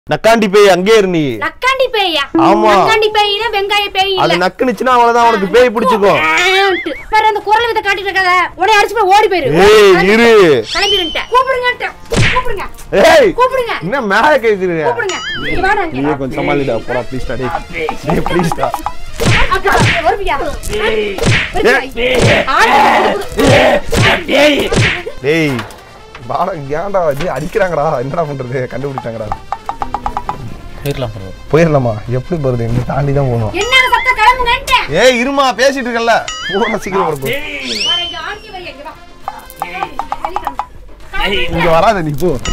நக்காண்டி பேய் அங்கே இரு நீ நக்காண்டி பேயா ஆமா. நக்காண்டி பேயில வெங்காய பேய் அது இல்ல நக்குனுச்சுன்னா அவ்வளவுதான் உனக்கு பேய் பிடிச்சுக்கும் ஆன்ட்டு. பாரு அந்த குரல் வித்த காட்டிட்டு இருக்காத உடனே அடிச்சு போய் ஓடி போயிரு ஏய் இரு கிளம்பிருன்ட்ட கூப்பிடுங்க கூப்பிடுங்க ஏய் கூப்பிடுங்க என்ன மேல கேக்குறீங்க கூப்பிடுங்க இங்க வாடா இங்க. நீயே கொஞ்சம் சமாளிடா போடா ப்ளீஸ் டா டேய் டேய் ப்ளீஸ் டா அக்கா, வருவியா? டேய் பாடா ஏன்டா இது அடிக்கிறாங்கடா என்னடா பண்றது கண்டுபிடிச்சாங்கடா போயிடலாம் ப்ரோ போயிடலாமா எப்படி போறது இங்க தாண்டி தான் போகணும் என்னங்க சத்தம் கிளம்புங்கன்ட்டு. ஏய் இருமா பேசிட்டு இருக்கல போன சீக்கிரம் போடு போ. வாடா, இங்க ஆண்டி வரியா, இங்க வா. வெளிய கிளம்பு. இங்க வராத நீ போ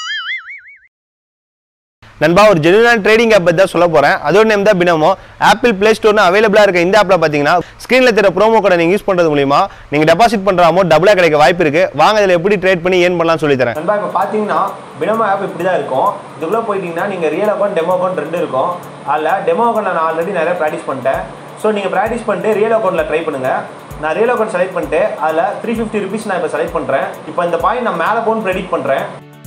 நண்பா ஒரு ஜெனுவனான ட்ரேடிங் ஆப் பற்றி தான் சொல்ல போகிறேன் அதோட நேம் தான் பினமோ ஆப்பிள் ப்ளே ஸ்டோர்னு அவைலபிளாக இருக்க இந்த ஆப்பில் பார்த்தீங்கன்னா ஸ்க்ரீனில் தெரிய ப்ரோமோ கோடை நீங்கள் யூஸ் பண்ணுறது மூலிமா நீங்கள் டெபாசிட் பண்ணுற அமௌண்ட் டபுளாக கிடைக்க வாய்ப்பு இருக்குது வாங்க இதில் எப்படி ட்ரேட் பண்ணி ஏன் பண்ணலாம் சொல்லித்தரேன் நண்பா இப்போ பார்த்தீங்கன்னா பினமோ ஆப் இப்படி தான் இருக்கும் இதுக்குள்ளே போயிட்டீங்கன்னா நீங்கள் ரியல் அக்கௌண்ட் டெமோ அக்கௌண்ட் ரெண்டு இருக்கும் அதில் டெமோ அக்கௌண்ட் நான் ஆல்ரெடி நிறைய ப்ராக்டிஸ் பண்ணிட்டேன் ஸோ நீங்கள் ப்ராக்டிஸ் பண்ணிட்டு ரியல் அக்கௌண்ட்டில் ட்ரை பண்ணுங்கள் நான் ரியல் அக்கௌண்ட் செலக்ட் பண்ணிட்டு அதில் த்ரீ ஃபிஃப்டி ருபீஸ் நான் இப்போ செலக்ட் பண்ணுறேன் இப்போ இந்த பாயிண்ட் நான் மேலே போன்னு ப்ரெடிக்ட் பண்ணுறேன்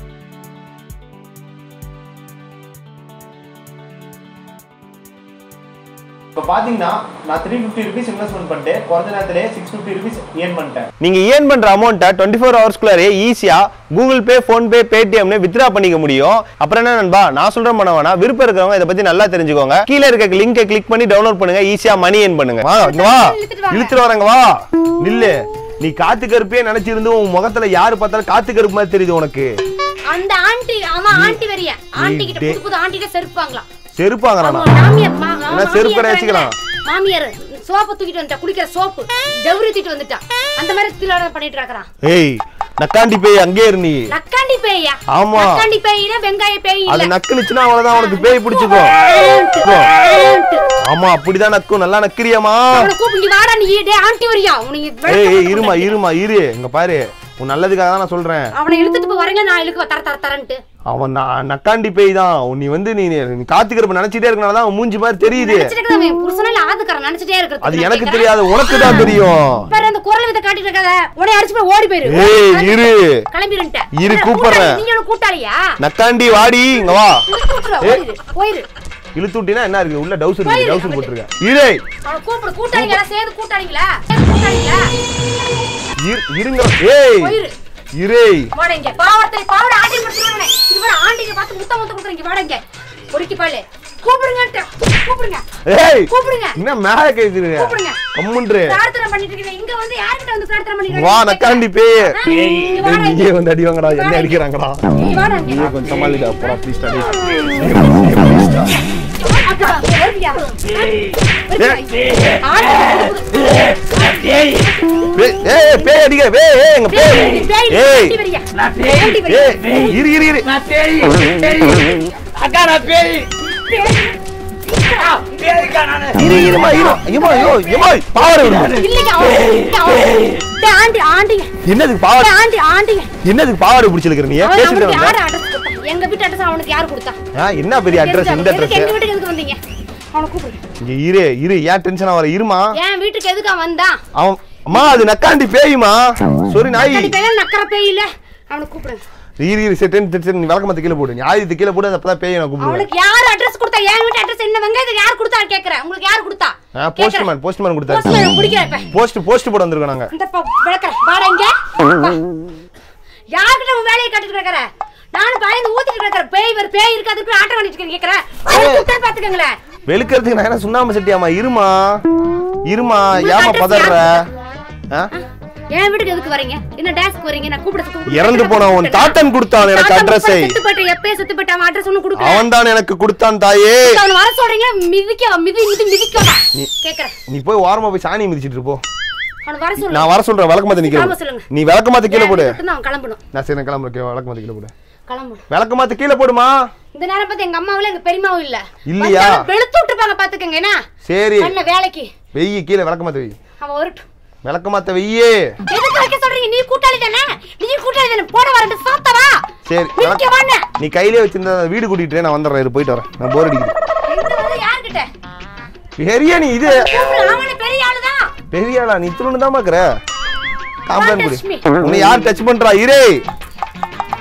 இப்போ பார்த்தீங்கன்னா நான் த்ரீ ஃபிஃப்டி ருபீஸ் இன்வெஸ்ட்மெண்ட் பண்ணிட்டு குறைஞ்ச நேரத்திலே சிக்ஸ் ஃபிஃப்டி ருபீஸ் ஏர்ன் பண்ணிட்டேன் நீங்கள் ஏர்ன் பண்ணுற அமௌண்ட்டை டுவெண்ட்டி ஃபோர் ஹவர்ஸ்க்குள்ளே ஈஸியாக கூகுள் பே ஃபோன்பே பேடிஎம்னு வித்ரா பண்ணிக்க முடியும் அப்புறம் என்ன நண்பா நான் சொல்கிறேன் பண்ண வேணா விருப்பம் இருக்கிறவங்க இதை பற்றி நல்லா தெரிஞ்சுக்கோங்க கீழே இருக்க லிங்கை கிளிக் பண்ணி டவுன்லோட் பண்ணுங்க ஈஸியாக மணி ஏர்ன் பண்ணுங்க வா இங்க வா இழுத்துட்டு வாங்க. இழுத்துட்டு வரங்க வா நில்லு நீ காத்து கருப்பே நினைச்சிருந்து உன் முகத்துல யாரு பார்த்தாலும் காத்து கருப்பு மாதிரி தெரியுது உனக்கு அந்த ஆண்டி ஆமா ஆண்டி வரிய ஆண்டி கிட்ட டே- புது புது ஆண்டி கிட்ட செருப்பாங்களாம் செருப்பாங்கறானா அவங்க மாமியார் மா- என்ன மாமியார் செருப்பு கடை இருக்காங்க. வச்சுக்கலாம்? மாமியார் சோப்பு தூக்கிட்டு வந்துட்டா குளிக்கிற சோப்பு ஜவுரி தூக்கிட்டு வந்துட்டா அந்த மாதிரி திலாட பண்ணிட்டு இருக்கறான் ஏய் நக்காண்டி பேய் அங்கே இரு நீ நக்காண்டி பேயா ஆமா. நக்காண்டி பேயில வெங்காய பேய் அது இல்ல நக்குனுச்சுன்னா அவ்வளவுதான் உனக்கு பேய் பிடிச்சுக்கும் ஆன்ட்டு, ஆன்ட்டு. ஆமா அப்படிதான் நக்கும் நல்லா நக்கிறியாமா அவனை கூப்பிட்டு இங்க வாடா நீ டேய் ஆண்டி வரியா உனக்கு ஏய் விளக்கம் ஏய், இருமா கொடுத்து இருமா இரு இங்க பாரு உன் நல்லதுக்காக தான் நான் சொல்றேன் அவனை இழுத்துட்டு போய் வரீங்க நான் இழுக்க தர தர தரன்ட்டு அவன் நான் நக்காண்டி பேய் தான் நீ வந்து நீ நீ காத்துக்கிறப்ப நினைச்சிட்டே இருக்கனால தான் அவன் மூஞ்சி மாதிரி தெரியுது நினைச்சிட்டு இருக்கறவன் என் புருஷனால ஆதுக்கறேன் நினைச்சிட்டே இருக்கிறது அது எனக்கு தெரியாது உனக்கு தான் தெரியும் பாரு அந்த குரல் வித்த காட்டிட்டு இருக்காத உடனே அடிச்சு போய் ஓடி போயிரு ஏய் இரு கிளம்பிருன்ட்ட இரு, கூப்பிடுறேன். நீங்க ஒரு கூட்டாளியா நக்காண்டி வாடி இங்க வா இழுத்து விட்டுரு, ஓடிரு, போயிரு இழுத்து விட்டினா என்ன இருக்கு உள்ள டவுசர் இருக்கு போயிரு, டவுசர் போட்டுருக்கேன் இரு அவனை கூப்பிடு கூட்டாளிங்களா சேர்ந்து கூட்டாளிங்களா சேர்ந்து கூட்டாளிங்களா இரு- இருங்க ஏய் போயிரு இரு வாடா இங்க பாவத்தை பாவட ஆண்டி படுத்துறவனே இது வர ஆண்டிங்க பார்த்து முத்த முத்த கொடுத்துறீங்க இங்க வாடா இங்க பொறுக்கி பாலு கூப்பிடுங்க கூப்பிடுங்க ஏய் கூப்பிடுங்க என்ன மேல கேக்குறீங்க கூப்பிடுங்க. கம்முன்று பிரார்த்தனை பண்ணிட்டு இருக்கீங்க இங்க வந்து யார்கிட்ட வந்து பிரார்த்தனை பண்ணிட்டு வா நக்காண்டி பேய் இங்க டேய், வாடா இங்க. நீயே வந்து அடி வாங்கடா என்ன அடிக்கிறாங்கடா இங்க வாடா இங்க. நீயே கொஞ்சம் சமாளிடா போடா ப்ளீஸ் டா அக்கா, வருவியா? ஏய் ஏய் பேய் அடிக்க பேய் ஏய் எங்க பேய் ஏய் ஆண்டி வரியா? ஆண்டி வரியா? ஏய் இரு இரு இரு நான் பேய் பேய் அக்கா நான் பேய் பேய்க்கா நானு இரு இருமா இரு ஐயோ ஐயோ ஐயோ பாவரை விடுங்க இல்லைங்க, அவன் இல்ல, அவன். டேய், ஆண்டி ஆண்டிங்க என்னதுக்கு பாவரை டேய், ஆண்டி ஆண்டிங்க என்னதுக்கு பாவரை பிடிச்சிருக்கிற நீ அவன் பேசிட்டு அவனுக்கு வந்த யார் அட்ரஸ் கொடுத்தா எங்க வீட்டு அட்ரஸ் அவனுக்கு யார் கொடுத்தா ஆ, என்ன பெரிய அட்ரஸ் இந்த எதுக்கு எங்க அட்ரஸ் வீட்டுக்கு எதுக்கு வந்தீங்க அவனை கூப்பிடு இங்க இரு இரு ஏன் டென்ஷனா வர இருமா என் வீட்டுக்கு எதுக்கு அவன் வந்தான் அவன் அம்மா அது நக்காண்டி பேயுமா சாரி நாய் அடி பையன் நக்கற பேய் இல்ல அவனை கூப்பிடுங்க இரு இரு சரி டென் சரி நீ விளக்கமத்த கீழே போடு நீ ஆயுதத்தை கீழே போடு அப்பதான் பேய் நான் கூப்பிடுவேன் அவனுக்கு யார் அட்ரஸ் கொடுத்தா என் வீட்டு அட்ரஸ் என்ன வெங்காயத்துக்கு யார் கொடுத்தா கேக்குறேன் உங்களுக்கு யார் கொடுத்தா போஸ்ட்மேன் போஸ்ட்மேன் கொடுத்தாரு போஸ்ட்மேன் பிடிக்கிறேன் இப்ப போஸ்ட் போஸ்ட் போட வந்திருக்கோம் நாங்க இந்த ப- விளக்குறேன் வாடா இங்க வா. யார்கிட்ட உன் வேலையை காட்டிட்டு கிடக்குற நானும் பயந்து ஊத்திட்டு கிடக்குறேன் பேய் வர பேய் இருக்கு அதுக்கு ஆட்டம் பண்ணிட்டு இருக்கேன் கேக்குறேன் குத்தல் பாத்துக்கங்களேன் வெளுக்கிறதுக்கு நான் என்ன சுண்ணாம்பு சட்டியாமா இருமா இருமா உங்களுக்கு ஏமா address பதற ஆ? என் வீட்டுக்கு எதுக்கு வரீங்க என்ன டாஸ்க்கு வரீங்க நான் கூப்பிட இறந்து போன உன் தாத்தன் கொடுத்தான் எனக்கு அட்ரஸை செத்து போயிட்டு எப்பயே செத்து போயிட்டு அவன் அட்ரஸ் ஒண்ணு கொடுக்கல அவன் தான் எனக்கு கொடுத்தான் தாயே அவன் வர சொல்றீங்க மிதிக்க மிதி மிதி மிதிக்க கேக்குறேன் நீ போய் ஓரமா போய் சாணி மிதிச்சிட்டு இரு போ அவன் வர சொல்லுங்க நான் வர சொல்றேன் விளக்கு மாத்த ஆமா நிக்கிற சொல்லுங்க. நீ விளக்கு மாத்த கீழே போடு அவன் கிளம்பணும் நான் சரி நான் கிளம்புறேன் விளக்கு மாத்த கீழே போடு கிளம்பணும் விளக்கு மாத்த கீழே போடுமா இந்த நேரம் பார்த்து எங்க அம்மாவும் எங்க பெரியமாவும் இல்ல இல்லையா? வந்தாலும் வெளுத்து விட்டுருப்பாங்க பாத்துக்கங்க என்ன சரி பண்ண வேலைக்கு வெய்யி கீழே விளக்கு மாத்த வெய்யி அவன் வரட்டும் விளக்கு மாத்த வெய்யே எதுக்கு வைக்க சொல்றீங்க நீ கூட்டாளி தானே நீ கூட்டாளி தானே போட வரட்டு சாத்தவா சரி நிக்க விளக்கு- வாண்ணே. நீ கையிலே வச்சிருந்த வீடு கூட்டிட்டு நான் வந்துடுறேன் இரு, போயிட்டு வரேன் நான் போர் அடிக்குது எங்க வந்து யார்கிட்ட பெரிய நீ இது கூப்பிடு, அவனே பெரிய ஆளுதான் பெரிய ஆளா நீ திருவண்ணு தான் பாக்குற காம்பன் Don't குடி touch me. உன்னை யார் டச் பண்றா இரே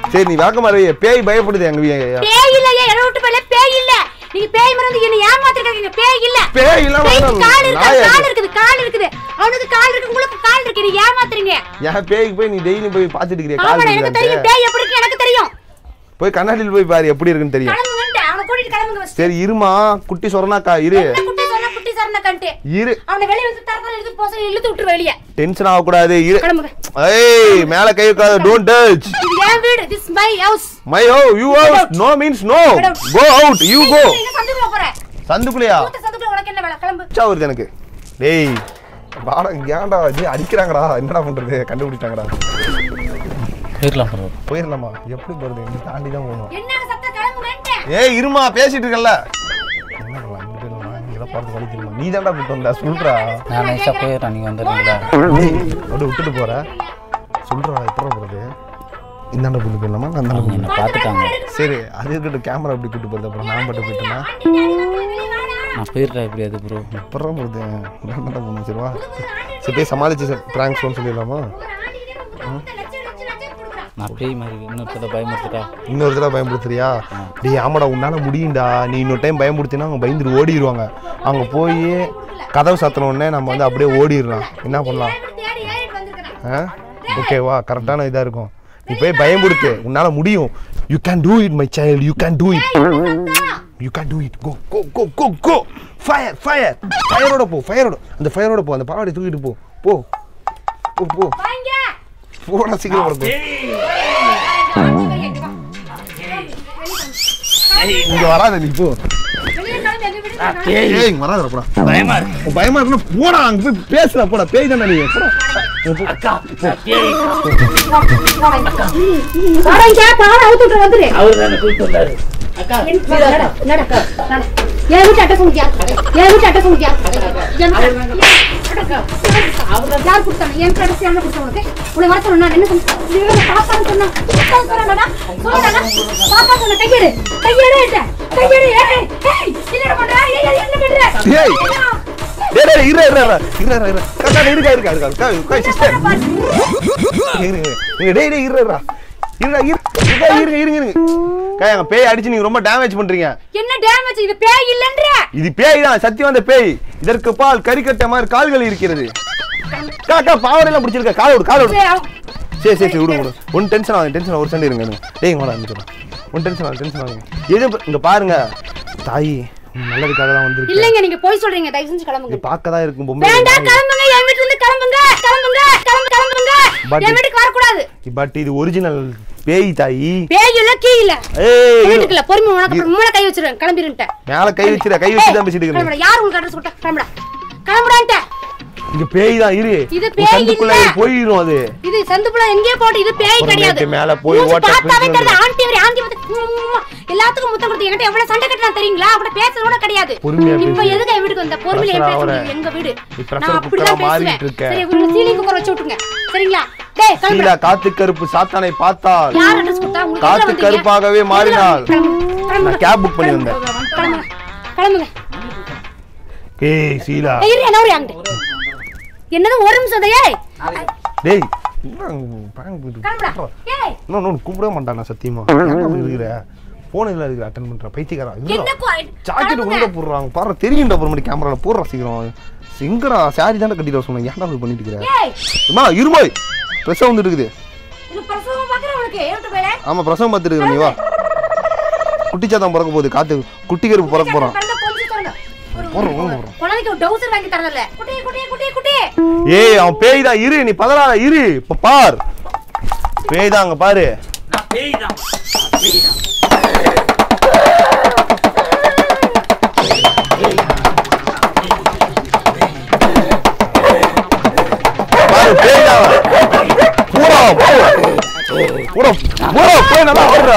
சரி நீ விளக்க மாதிரி பேய் பயப்படுது எங்க வீ- பேய் இல்லையே இடம் விட்டு போயில பேய் இல்ல நீங்க பேய் மருந்து என்ன ஏமாத்திருக்கீங்க பேய் இல்ல பேய் இல்ல பேய்க்கு வேணாம். கால் இருக்கு நாயா கால் இது? இருக்குது கால் இருக்குது அவனுக்கு கால் இருக்கு உங்களுக்கு கால் இருக்கு நீ ஏமாத்துறீங்க என் பேய்க்கு போய் நீ டெய்லி போய் பாத்துட்டு இருக்கிறியா கால் ஆமாடா எனக்கு தெரியும் இருக்குதான்ட்டு. பேய் எப்படி இருக்கு எனக்கு தெரியும் போய் கண்ணாடியில் போய் பாரு எப்படி இருக்குன்னு தெரியும் கிளம்புங்கன்ட்டு அவனை கூட்டிட்டு கிளம்புங்க first. சரி இருமா குட்டி சொரணாக்கா இரு என்ன குட்டி சொன்னா குட்டி சொன்ன கண்டு இரு அவனை வெளிய வந்து தரத்தர இழுத்து போச இழுத்து விட்டுரு வெளிய டென்ஷன் ஆகக்கூடாது இரு கிளம்புங்க ஏய் மேல கை வைக்காத டோன்ட் டச் இது என் வீடு this my house my ho you house no means no go out you go நீங்க சந்துக்குள்ள போற சந்துக்குள்ளையா மூத்த சந்துக்குள்ள உனக்கு என்ன வேலை கிளம்பு உச்சா வருது எனக்கு டேய் வாடா ஏன்டா இது அடிக்கிறாங்கடா என்னடா பண்றது கண்டுபிடிச்சாங்கடா போயிடலாம் ப்ரோ போயிடலாமா எப்படி போறது நீ தாண்டி தான் போகணும் என்ன சத்தம் கிளம்புங்கன்ட்டு ஏய் இருமா பேசிட்டு இருக்கல என்ன பண்ணலாம் இங்கிட்டு இல்லைம்மா, இங்கெல்லாம் பார்த்து வழி தெரியுமா நீ தான்டா கூட்டு வந்த சொல்றா நான் நைஸாக போயிடுறேன் நீங்கள் வந்துடுறீங்களா ஏய், அப்படியே விட்டுட்டு போற சொல்றா எப்படி போறது இந்தாண்ட கூட்டு போயிடலாமா நான் அந்தாண்ட அவங்க கூட்டு என்னை பார்த்துட்டாங்க சரி அது இருக்கட்டும் கேமரா அப்படி கூட்டு போறது அப்புறம் நான் மட்டும் போயிட்டேன்னா நான் போயிடுறேன் எப்படி அது ப்ரோ அப்புறம் போகுது என்ன பண்ணும் சரிவா சரி போய் சமாளிச்சு ப்ராங்க் ஃபோன் சொல்லிடலாமா நான் பேய் மாதிரி இன்னொருத்தர பயமுறுத்துட்டா இன்னொரு தடவை பயன்படுத்துறியா டேய் ஆமாடா உன்னால முடியும்டா நீ இன்னொரு டைம் பயன்படுத்தினா அவங்க பயந்துட்டு ஓடிடுவாங்க அவங்க போய் கதவு சாத்தின உடனே நம்ம வந்து அப்படியே ஓடிடலாம் என்ன பண்ணலாம் தேடி ஏறிட்டு வந்திருக்கிறேன் ஆ ஓகேவா கரெக்டான இதாக இருக்கும் நீ போய் பயன்படுத்து உன்னால முடியும் you can do it my child you can do it you can do it go go go go go fire fire ஃபயரோட போ ஃபயரோட அந்த ஃபயரோட போ அந்த பாவாடை தூக்கிட்டு போ போ போ போ வாங்க போடா சீக்கிரம் போட போ இங்க வராத நீ போ வெளியே கிளம்பி எங்க வீடு ஏய் இங்க வராத போடா பயமா இருக்கு உன் பயமா இருக்குன்னா போடா அங்க போய் பேசுடா போடா பேய் தானே நீ போடா அக்கா பேய் வரங்க பாவம் அவுத்து விட்டு வந்துரு அவர் தானே கூப்பிட்டு வந்தாரு அக்கா நட, நட, நட. என் வீட்டு அட்டை சொல்லியா என் வீட்டு அட்டை சொல்லியா யார் கொடுத்தாங்க என் வீட்டு அட்டை என்ன கொடுத்தா உனக்கு உன்னை வர சொன்னா நான் என்ன சொன்னேன் பாப்பான்னு சொன்னா பாப்பான்னு சொன்னாடா சொன்னாடா பாப்பா சொன்ன கையெடு கையெடு என்கிட்ட. கையெடு ஏய் ஏய் என்னடா பண்ற ஏய் ஏய், என்ன பண்ற ஏய். டேய் டேய் இரு இரு இரு இரு இரு இரு கக்கா இருக்கா இருக்கா இருக்கா இருக்கா இருக்கா சிஸ்டர் இருங்க இருங்க டேய் டேய் இரு இருடா இருடா இரு இருக்கா, இருங்க இருங்க இருங்க கா எங்க பேய் அடிச்சு நீங்க ரொம்ப டேமேஜ் பண்றீங்க என்ன டேமேஜ் இது பேய் இல்லன்ற இது பேய் தான் சத்தியம் அந்த பேய் இதற்கு பால் கறிக்கட்ட மாதிரி கால்கள் இருக்கிறது காக்கா பாவடையெல்லாம் பிடிச்சிருக்க கால் விடு கால் விடு சரி சரி சரி விடு விடு ஒன் டென்ஷன் ஆகுது டென்ஷன் ஒரு செகண்ட் இருங்க இருங்க. டேய் இங்க வாடா இங்க ஒன் டென்ஷன் ஆகுது டென்ஷன் ஆகுது எது இங்க பாருங்க தாய் உன் நல்லதுக்காக தான் வந்திருக்கு இல்லங்க நீங்க போய் சொல்றீங்க தயவு செஞ்சு இது கிளம்புங்க பார்க்க தான் இருக்கும் பொம்மை வேண்டாம் கிளம்புங்க என் வீட்டுல இருந்து கிளம்புங்க கிளம்புங்க கிளம்பு கிளம்புங்க But- என் வீட்டுக்கு வரக்கூடாது பட் இது ஒரிஜினல் பேய் தாயி பேய் இல்ல கீ இல்ல ஏய் இது- வீட்டுக்குள்ள பொறுமை உனக்கு அப்புறம் மூளை கை வச்சிருவேன் கிளம்பிருன்ட்டேன் மேல கை வச்சிர கை வச்சு தான் பேசிட்டு இருக்கேன் கிளம்புடா யார் உங்களுக்கு அட்ரஸ் கொடுத்தா கிளம்புடா கிளம்புடான்ட்ட இங்க பேய் தான் இரு இது உன் பேய் சந்துக்குள்ள இல்ல. இது போயிடும் அது இது சந்துப்புல எங்கேயே போட்டு இது பேய் அப்புறம் கிடையாது நேத்து மேல போய் மூஞ்சி ஓட்ட பார்த்தாவே பிடிச்சு தெரியுது ஆண்டி வரை ஆண்டி வந்து உம்மா, எல்லாத்துக்கும் முத்தம் கொடுத்து என்கிட்ட எவ்வளவு சண்டை கட்டினா தெரியுங்களா அப்படி பேசுறது கூட கிடையாது பொறுமையா இப்ப பேசு. எதுக்கு என் வீட்டுக்கு வந்த பொறுமையில pressure பேச ஆவற. முடியாது எங்க வீடு நீ pressure நான் அப்படிதான் cooker ஆ பேசுவேன் மாறிட்டு இருக்க. சரி உங்களுக்கு சீலிங் குக்கர் வச்சு விட்டுருங்க சரிங்களா டேய் கீழே கிளம்புடா காத்து கருப்பு சாத்தானை பார்த்தால் யார் அட்ரஸ் கொடுத்தா உங்களுக்கு காத்து எதுல வந்தீங்க? கருப்பாகவே மாறினாள். கிளம்புங்க, கிளம்புங்க. நான் cab book பண்ணி வந்தேன். கிளம்புங்க கிளம்புங்க ஏய் சீலா ஏய், இரு என்ன ஒரு அங்கிட்டு என்னது ஒரு நிமிஷம் தான், ஏய் டேய் என்ன prank இது? கிளம்புடா ஏய் இன்னும் இன்னும் கூப்பிடவே மாட்டான் சத்தியமா ஏன்டா அப்படி இருக்கிற போன் இதுல இருக்கிற அட்டன் பண்ற பைத்தியக்காரா என்ன இல்லடா கோ- ஜாக்கெட் கிளம்புங்க. உள்ள போடுறாங்க பாரு தெரியும்டா அப்புறம் மணி கேமரால போடுறா சீக்கிரம் எங்கடா சாரி தானே கட்டிட்டு வர சொன்னேன் ஏன்டா அப்படி பண்ணிட்டு இருக்கிற ஏய் அம்மா இருமாய் பிரசவம் வந்துட்டு இருக்குது இது பிரசவம் பாக்குற உனக்கு ஏட்டு போயில ஆமா பிரசவம் பார்த்துட்டு இருக்க நீ வா குட்டிச்சாதான் பிறக்க போகுது காத்து குட்டி கருப்பு பிறக்க போறான் போடுறோம், போடுறோம். குழந்தைக்கு ஒரு டவுசர் வாங்கி தரல குட்டி குட்டி குட்டி குட்டி ஏய் அவன் பேய் தான் இரு நீ பதறாத இரு இப்ப பார் பேய் தான் அங்க பாரு நான் பேய் தான் பாரு பேய் தான் அவன். பூரா பூ பூரா பூரா போய் நல்லா ஓடுற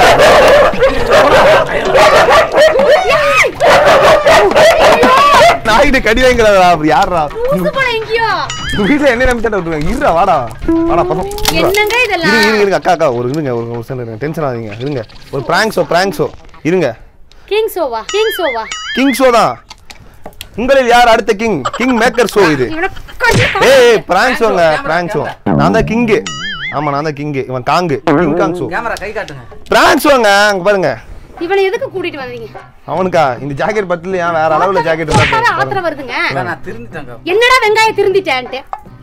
நாய்கிட்ட கடி வாங்கிறதா அப்படி யாரா லூசு போல எங்கேயோ உங்க வீட்டுல என்ன நம்பிட்டா விட்டுருக்காங்க இருடா வாடா வாடா பசங்க இருடா. என்னங்க இதெல்லாம் இருங்க இருங்க இருங்க அக்கா அக்கா ஒரு இருங்க ஒரு ஒரு செகண்ட் இருங்க டென்ஷன் ஆகாதீங்க இருங்க ஒரு பிராங்க் ஷோ பிராங்க் ஷோ இருங்க கிங் சோவா கிங் சோவா கிங் ஷோ தான் உங்களில் யார் அடுத்த கிங் கிங் மேக்கர் ஷோ இது இவனை கொஞ்சம் ஏய் பிராங்க் ஷோங்க பிராங்க் ஷோ நான் தான் கிங்கு ஆமா நான் தான் கிங்கு இவன் Kong King Kong show camera கை காட்டுங்க பிரான்ஸ் வாங்க அங்க பாருங்க இவனை எதுக்கு கூட்டிட்டு வந்தீங்க அவனுக்கா இந்த ஜாக்கெட் பத்தலையா வேற அளவுல ஜாக்கெட் போட்டாவே இருந்தா ஆத்திரம் வருதுங்க அக்கா, நான் திருந்திட்டேங்க என்னடா வெங்காயம் திருந்திட்டேன்ட்டு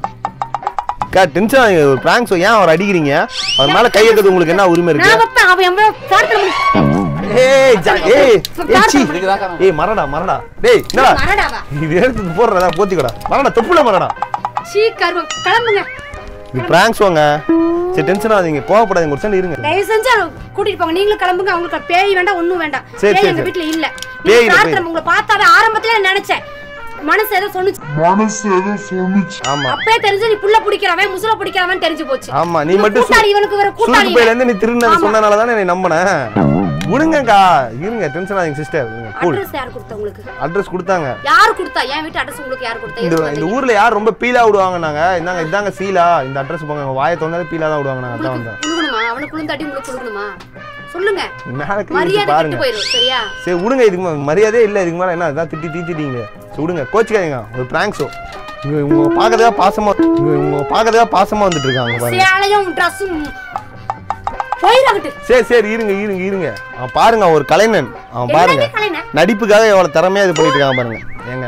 அக்கா டென்ஷன் ஆகுது ஒரு பிராங்க் ஷோ ஏன் அவர் அடிக்கிறீங்க அவர் மேல கை வைக்கிறது உங்களுக்கு என்ன உரிமை இருக்கு நான் வைப்பேன் அவன் எவ்வளவு பிரார்த்தனை ஏய் ஜா- ஏய் ஏய், சீ. இதுக்குதான் ஏய் மரடா மரடா டேய் என்னடா மரடாவா இது எடுத்து போடுறதா போத்திக்கடா மரடா தொப்புல மரடா சீ கருவம் கிளம்புங்க இது பிராங்க்ஸ் வாங்க சரி டென்ஷன் ஆகாதீங்க கோவப்படாதீங்க ஒரு செகண்ட் இருங்க தயவு செஞ்சு அவனை கூட்டிட்டு போங்க நீங்களும் கிளம்புங்க அவங்களுக்கு பேய் வேண்டாம் ஒண்ணும் வேண்டாம் சரி, பேய் சரி, எங்க சரி. வீட்ல இல்ல பேய் நீங்க இல்ல, பிரார்த்தனை உங்களை பார்த்தாவே ஆரம்பத்துல நான் நினைச்சேன் மனசு ஏதோ சொன்னுச்சு ஆமா அப்பவே தெரிஞ்சு நீ புள்ள பிடிக்கிறவன் முசுல பிடிக்கிறவன் தெரிஞ்சு போச்சு ஆமா நீ இவன் மட்டும் கூட்டாளி இவனுக்கு வேற கூட்டாளி சுருக்கு பையில இருந்து நீ திருநதை ஆமா. சொன்னனால தானே நீ நம்பினேன் விடுங்கக்கா இருங்க டென்ஷன் ஆகுங்க சிஸ்டர் கூல் அட்ரஸ் யார் கொடுத்தா உங்களுக்கு அட்ரஸ் கொடுத்தாங்க யார் கொடுத்தா என் வீட்டு அட்ரஸ் உங்களுக்கு யார் கொடுத்தா இந்த எதுக்கு இந்த வந்தீங்க? ஊர்ல யார் ரொம்ப பீலா விடுவாங்க நாங்க இந்தாங்க இதாங்க சீலா இந்த அட்ரஸ் போங்க உங்க வாயை திறந்தாலே பீலா தான் விடுவாங்க நாங்க அதான் வந்தேன் குடுக்கணுமா அவனுக்கு குளுந்தாட்டி உங்களுக்கு கொடுக்கணுமா சொல்லுங்க மேல கை வச்சு மரியாதை பாருங்க கெட்டு போயிடும் சரியா சரி விடுங்க இதுக்கு மேல மரியாதையே இல்லை இதுக்கு மேலே என்ன இதான் திட்டி தீத்திட்டீங்க சரி விடுங்க கோச்சிக்காதீங்க ஒரு பிராங்க் ஷோ இவங்க இவங்க பார்க்கறதா பாசமா இவங்க இவங்க பார்க்கறதா பாசமா வந்துட்டு இருக்காங்க பாருங்க சேலையும் ட்ரெஸ்ஸும் போயிடாகட்டு சரி சரி இருங்க இருங்க இருங்க அவன் பாருங்க அவன் ஒரு கலைஞன் அவன் பாருங்க என்னங்க கலைஞன்? நடிப்புக்காக எவ்வளவு திறமையா இது பண்ணிட்டு இருக்கான் பாருங்க ஏங்க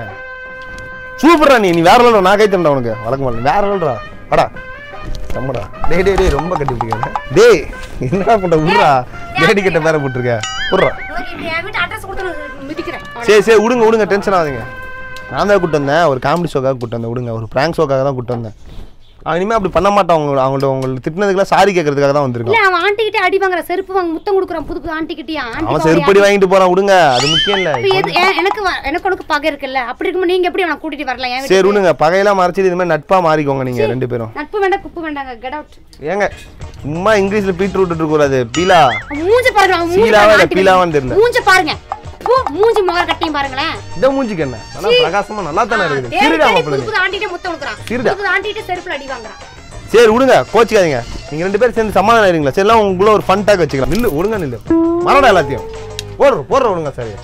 சூப்பரா நீ நீ வேற லெவல்டா நான் கை தண்டா உனக்கு வழக்கம் போல வேற லெவல்டா வாடா நம்மடா டேய் டேய் டேய் ரொம்ப கட்டி பிடிக்காத டேய் என்னடா பண்ற விட்றா லேடி கிட்ட பேர போட்டுருக்க விட்றா உனக்கு இப்படி என் வீட்டு அட்ரஸ் கொடுத்து நான் மிதிக்கிறேன் சரி சரி விடுங்க விடுங்க டென்ஷன் ஆகாதீங்க நான் தான் கூட்டு வந்தேன் ஒரு காமெடி ஷோக்காக கூட்டு வந்தேன் விடுங்க ஒரு ப்ராங்க் ஷோக்காக தான் கூட்டு வந்தேன் அவன் இனிமேல் அப்படி பண்ண மாட்டான் அவங்க அவங்கள்ட்ட உங்களுக்கு திட்டினதுக்குலாம் சாரி கேட்கறதுக்காக தான் வந்திருக்கான் இல்ல அவன் ஆண்டி கிட்ட அடி வாங்குற செருப்பு வாங்க முத்தம் கொடுக்குறான் புது புது ஆண்டி கிட்டயா அவன் செருப்படி வாங்கிட்டு போறான் விடுங்க அது முக்கியம் இல்லை எனக்கு வ- எனக்கு உனக்கு பகை இருக்குல்ல அப்படி இருக்கும்போது நீங்க எப்படி அவனை கூட்டிட்டு வரலாம் என் சரி வீட்டுக்கு? விடுங்க பகையெல்லாம் மறைச்சிட்டு இது மாதிரி நட்பா மாறிக்கோங்க நீங்க ரெண்டு பேரும் நட்பு வேண்டாம் குப்பு வேண்டாங்க கெட் அவுட் ஏங்க சும்மா இங்கிலீஷ்ல பீட்ரூட் விட்டுட்டு கூடாது பீலா மூஞ்ச பாருங்க அவன் மூஞ்சி சீலாவா பாருங்க, இல்ல ஆண்டி பீலாவான்னு தெரியல. மூஞ்ச பாருங்க பூ, மூஞ்சி முகர கட்டியும் பாருங்களேன் இந்த மூஞ்சிக்கு என்ன நல்லா பிரகாசமா நல்லா தானே இருக்குது தேடி சிறுடா தேடி மாப்பிள்ளை புது புது ஆண்டிகிட்ட முத்தம் கொடுக்குறான் சிறுடா. புது புது ஆண்டிகிட்ட செருப்புல அடி வாங்குறான் சரி விடுங்க கோச்சிக்காதீங்க நீங்க ரெண்டு பேரும் சேர்ந்து சமாதானம் ஆயிருங்களா சரி எல்லாம் உங்களுக்குள்ள ஒரு ஃபன் டாக் வச்சுக்கலாம் நில்லு ஒழுங்கா நில்லு மறடா எல்லாத்தையும் போடுற போடுற ஒழுங்கா சரி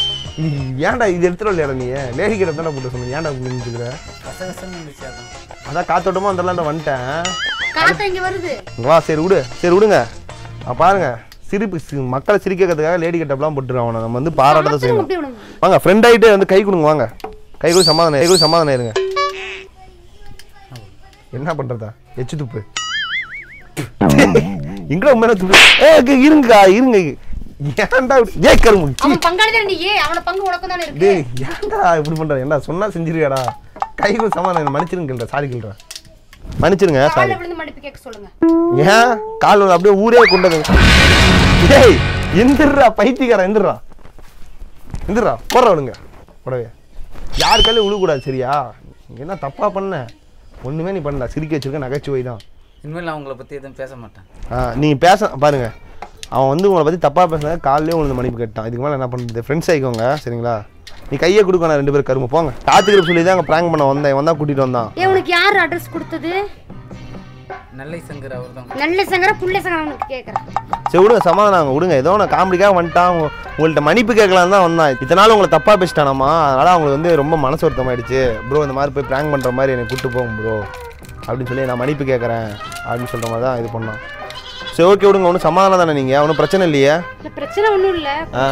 ஏன்டா இது எடுத்துட்டு இல்லையா நீ லேடி கிட்ட தானே போட்டு சொன்னீங்க ஏன்டா இப்படி நின்றுக்கிற கசகசன்னு இருந்துச்சு அதான் அதான் காத்தோட்டமா வந்துடலான்ட்டு வந்துட்டேன் காத்த இங்க வருது இங்க வா சரி விடு சரி விடுங்க ஆ, பாருங்க சிரிப்பு சி- மக்களை சிரிக்கிறதுக்காக லேடி கட்டப்லாம் போட்டுருக்கான் அவனை நம்ம வந்து பாராட்ட தான் செய்யணும் அப்படி விடுங்க வாங்க ஃப்ரெண்ட் ஆகிட்டு வந்து கை கொடுங்க வாங்க கை கூட சமாதானம் கை கூட சமாதானம் இருங்க என்ன பண்றதா எச்சு துப்பு எங்கடா உண்மையான துப்பு ஏ இங்க இருங்கக்கா இருங்க ஏன்டா இப்படி- ஏய் கரும்பு சீ. அவன் பங்காளி தான் நீ ஏன் அவன பங்கு உனக்கு தானே இருக்கு டேய் ஏன்டா இப்படி பண்ற என்ன சொன்னா செஞ்சிருக்கடா கை கூட சமாதானம் மன்னிச்சிருங்க சாரி கேள்ற மன்னிச்சிருங்க சாரி காலைல விழுந்து மன்னிப்பு கேட்க சொல்லுங்க ஏன் கால் வந்து அப்படியே ஊரே கொண்டு வந்து டேய் எந்திரா பைத்தியக்காரன் எந்திரா எந்திரா போடுற விடுங்க உடவே யார் கையிலும் விழுக்கூடாது சரியா நீ என்ன தப்பா பண்ண ஒண்ணுமே நீ பண்ணல சிரிக்க வச்சிருக்க நகைச்சுவை தான் இனிமேல் நான் உங்களை பற்றி எதுவும் பேச மாட்டேன் ஆ, நீங்க பேச பாருங்க அவன் வந்து உங்களை பத்தி தப்பா பேசுனத காலையிலே உங்களுக்கு மன்னிப்பு கேட்டான் இதுக்கு மேலே என்ன பண்ணுறது ஃப்ரெண்ட்ஸ் ஆயிக்கோங்க சரிங்களா நீ கையை கொடுக்கணும் ரெண்டு பேரும் கரும்பு போங்க காத்துக்கிற சொல்லி தான் அங்கே ப்ராங்க் பண்ண வந்தேன் இவன் தான் கூட்டிட்டு வந்தான் ஏன் உனக்கு யார் அட்ரஸ் கொடுத்தது நெல்லை சங்கர் அவர் தான் நல்ல சங்கர புள்ள சங்கர உனக்கு கேக்குறேன் சரி விடுங்க சமாதானம் விடுங்க ஏதோ ஒன்று காமெடிக்காக வந்துட்டான் உங்க- உங்கள்ட்ட மன்னிப்பு கேட்கலாம் தான் வந்தான் இத்தனை நாள் உங்களை தப்பாக பேசிட்டானாமா அதனால அவங்களுக்கு வந்து ரொம்ப மனசு வருத்தமாயிடுச்சு ப்ரோ இந்த மாதிரி போய் ப்ராங்க் பண்ணுற மாதிரி என்னை கூட்டு போகும் ப்ரோ அப்படின்னு சொல்லி நான் மன்னிப்பு கேட்குறேன் அப்படின்னு சொல்கிற மாதிரி தான் இது பண்ணான் சரி ஓகே விடுங்க ஒன்றும் சமாதானம் தானே நீங்கள் ஒன்றும் பிரச்சனை இல்லையே இல்ல பிரச்சனை ஒண்ணும் இல்ல ஆ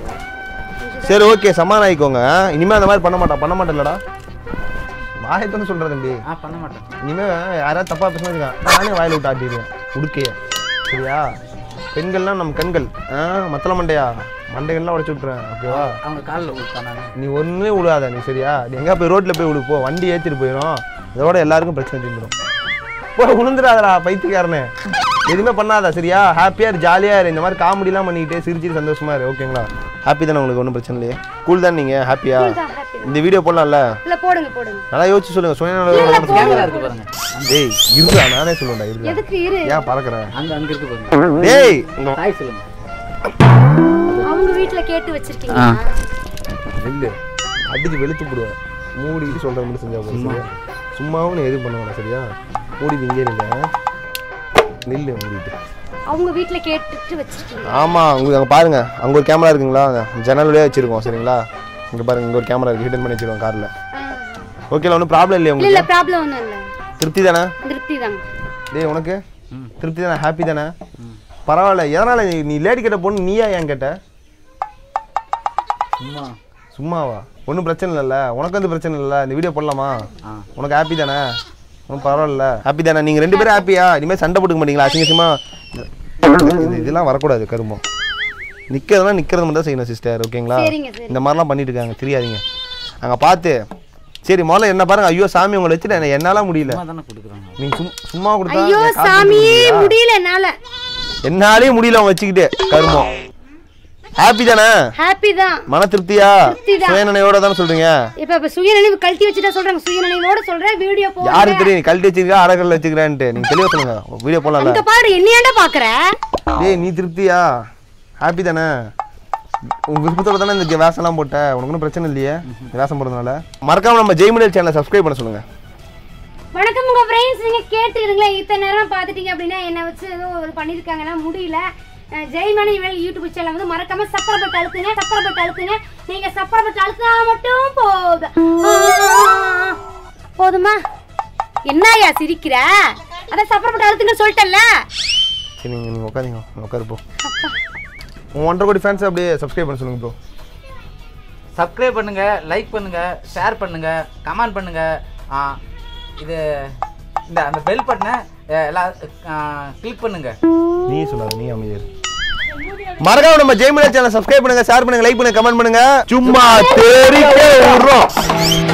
சரி ஓகே சமாதானம் ஆயிக்கோங்க இனிமேல் அந்த மாதிரி பண்ண மாட்டான் பண்ண மாட்டேன்லடா வாயத்தானே சொல்கிறேன் தம்பி ஆ பண்ண மாட்டேன் இனிமே யாராவது தப்பா பேசினா வச்சுக்கோங்க, நானே வாயில விட்டு ஆட்டிடுவேன் உடுக்கைய சரியா பெண்கள்லாம் நம்ம கண்கள் ஆ மத்தள மண்டையா மண்டைகள்லாம் உடைச்சு விட்டுறேன் ஓகேவா அவங்க காலில் கொடுத்தான் நான் நீ ஒண்ணுமே விடாத நீ சரியா நீ எங்க போய் ரோட்ல போய் விடு போ வண்டி ஏத்திட்டு போயிடும் இதோட எல்லாருக்கும் பிரச்சனை தீர்ந்துடும் போ உளுந்துடாதடா பைத்தியக்காரனே எதுவுமே பண்ணாத சரியா ஹாப்பியா இரு ஜாலியா இரு இந்த மாதிரி காமெடிலாம் பண்ணிக்கிட்டே சிரிச்சிட்டு சந்தோஷமா இரு ஓகேங்களா ஹாப்பி தானே உங்களுக்கு ஒன்றும் பிரச்சனை இல்லையே கூல் தான் நீங்க ஹாப்பியா Cool தான், happy தான். இந்த வீடியோ போடலாம்ல இல்ல போடுங்க போடுங்க நல்லா யோசிச்சு சொல்லுங்க சுயநல கேமரா இருக்கு பாருங்க டேய் இருடா நானே சொல்லுவேன்டா இருடா எதுக்கு இரு ஏன் பறக்குறேன் அங்க அங்க இருக்கு பாருங்க டேய் இங்க ஹாய் சொல்லுங்க அவங்க வீட்ல கேட்டு வச்சிருக்கீங்க ஆ. நெல்லு அடிச்சு வெளுத்து போடுவேன் மூடிட்டு சொல்ற மாதிரி செஞ்சா போதும் சரியா சும்மாவும் நீ எதுவும் பண்ண வேணாம் சரியா மூடிட்டு இங்கே இருங்க நெல்லு மூடிட்டு அவங்க வீட்ல கேட்டுட்டு வச்சிருக்கீங்க ஆமா உங்களுக்கு அங்கே பாருங்க அங்கே ஒரு கேமரா இருக்குங்களா ஜன்னல் வழியாக வச்சிருக்கோம் சரிங்களா இங்கே பாருங்க இங்கே ஒரு கேமரா இருக்கு ஹிடன் பண்ணி வச்சிருக்கோம் காரில் ஓகேல ஒன்றும் ப்ராப்ளம் இல்லையா இல்ல இல்ல உங்களுக்கு ப்ராப்ளம் ஒண்ணும் இல்ல திருப்தி தானே திருப்தி தாங்க டேய் உனக்கு ம். திருப்தி தானே ஹாப்பி தானே பரவாயில்ல எதனால நீ- நீ லேடி கேட்ட பொண்ணு நீயா ஏன் கேட்ட சும்மா சும்மாவா ஒன்றும் பிரச்சனை இல்லைல்ல உனக்கு வந்து பிரச்சனை இல்லை இந்த வீடியோ போடலாமா ஆ உனக்கு ஹாப்பி தானே ஒன்றும் பரவாயில்ல ஹாப்பி தானே நீங்கள் ரெண்டு பேரும் ஹாப்பியா இனிமேல் சண்டை போட்டுக்க மாட்டீங்களா அசிங்கசியமா இது இதெல்லாம் வரக்கூடாது கருமம் நிற்கிறதுனா நிற்கிறது மட்டும் தான் செய்யணும் சிஸ்டர் ஓகேங்களா சரிங்க, சரி. இந்த மாதிரிலாம் பண்ணிட்டு இருக்காங்க தெரியாதீங்க அங்கே பார்த்து சரி முதல்ல என்ன பாருங்க ஐயோ சாமி உங்களை வச்சுட்டு என்ன- என்னால முடியல சும்மா தானே கொடுக்குறாங்க நீங்க சும் சும்மா கொடுத்தா ஐயோ என் காசு சாமியே கொடுக்க முடியலையா? முடியல என்னால என்னாலே முடியல அவங்க வச்சுக்கிட்டு கருமம் ஹாப்பி தானே ஹாப்பி தான் மன திருப்தியா திருப்திதான். சுயநினைவோட தானே சொல்றீங்க இப்ப இப்ப சுயநினைவு கழட்டி வச்சுட்டா சொல்றாங்க சுயநினைவோட சொல்றேன் வீடியோ போ யாருக்கு தெரியும் நீ கழட்டி வச்சிருக்கா அறக்கல்ல வச்சுக்கிறேன்ட்டு நீங்க தெளிவா சொல்லுங்க வீடியோ போடலாம்ல இந்த பாடு என்னையாண்டா பாக்குற டேய் நீ திருப்தியா ஹாப்பி தானே உன் விருப்பத்தோட தானே இந்த வேஷம்லாம் போட்ட உனக்கு ஒன்றும் பிரச்சனை இல்லையே இந்த வேஷம் போடுறதுனால மறக்காம நம்ம ஜெய்மிடல் சேனலை சப்ஸ்கிரைப் பண்ண சொல்லுங்க வணக்கம் உங்க ஃப்ரெண்ட்ஸ் நீங்க கேட்டுருங்களே இத்தனை நேரம் பார்த்துட்டீங்க அப்படின்னா என்ன வச்சு ஏதோ ஒரு பண்ணிருக்காங்கன்னா முடியல அஹ் ஜெய்மணி இவள் யூடியூப் சேனல் வந்து மறக்காம சப்பர பட்டு அழுத்துங்க சப்பர பட்டு அழுத்துங்க நீங்க சப்பர பட்டு அழுத்தா மட்டும் போதும் ஆ, போதுமா என்னய்யா சிரிக்கிற அதான் சப்பர பட்டு அழுத்துங்க சொல்லிட்டேன்ல சரி நீங்க நீங்க உட்காருங்க உட்காரு போ உன் ஒன்றரை கோடி ஃபேன்ஸ் அப்படியே சப்ஸ்கிரைப் பண்ண சொல்லுங்க ப்ரோ சப்ஸ்கிரைப் பண்ணுங்க லைக் பண்ணுங்க ஷேர் பண்ணுங்க கமெண்ட் பண்ணுங்க ஆ, இது இந்த அந்த பெல் பட்டனை எல்லாம் கிளிக் பண்ணுங்க நீ சொல்லாத நீ அமைதியாரு மறக்காம நம்ம ஜெய்மிடல் சேனலை சப்ஸ்கிரைப் பண்ணுங்க ஷேர் பண்ணுங்க லைக் பண்ணுங்க கமெண்ட் பண்ணுங்க சும்மா தெரிக்க விடுறோம்